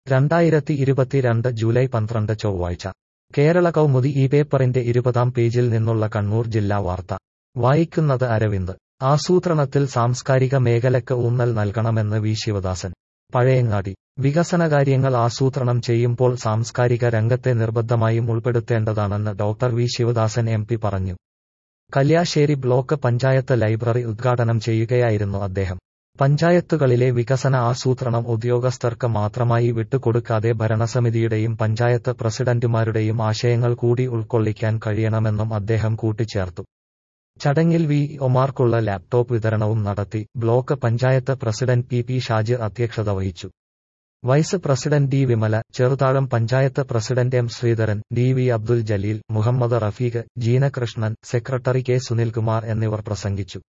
രണ്ടായിരത്തി ഇരുപത്തിരണ്ട് ജൂലൈ പന്ത്രണ്ട് ചൊവ്വാഴ്ച കേരള കൗമുദി ഈ പേപ്പറിന്റെ ഇരുപതാം പേജിൽ നിന്നുള്ള കണ്ണൂർ ജില്ലാ വാർത്ത വായിക്കുന്നത് അരവിന്ദ് ആസൂത്രണത്തിൽ സാംസ്കാരിക മേഖലയ്ക്ക് ഊന്നൽ നൽകണമെന്ന് വി ശിവദാസൻ പഴയങ്ങാടി വികസനകാര്യങ്ങൾ ആസൂത്രണം ചെയ്യുമ്പോൾ സാംസ്കാരിക രംഗത്തെ നിർബന്ധമായും ഉൾപ്പെടുത്തേണ്ടതാണെന്ന് doctor V Sivadasan M P പറഞ്ഞു കല്യാശ്ശേരി ബ്ലോക്ക് പഞ്ചായത്ത് ലൈബ്രറി ഉദ്ഘാടനം ചെയ്യുകയായിരുന്നു അദ്ദേഹം പഞ്ചായത്തുകളിലെ വികസന ആസൂത്രണം ഉദ്യോഗസ്ഥർക്ക് മാത്രമായി വിട്ടുകൊടുക്കാതെ ഭരണസമിതിയുടെയും പഞ്ചായത്ത് പ്രസിഡന്റുമാരുടെയും ആശയങ്ങൾ കൂടി ഉൾക്കൊള്ളിക്കാൻ കഴിയണമെന്നും അദ്ദേഹം കൂട്ടിച്ചേർത്തു ചടങ്ങിൽ വി ഒമാർക്കുള്ള ലാപ്ടോപ്പ് വിതരണവും നടത്തി block panchayat president P P Shajir അധ്യക്ഷത വഹിച്ചു vice president D Vimala Cheruthazham panchayat president M Sreedharan D V Abdul Jaleel Muhammad Rafeeq Jeenakrishnan secretary K Sunilkumar എന്നിവർ പ്രസംഗിച്ചു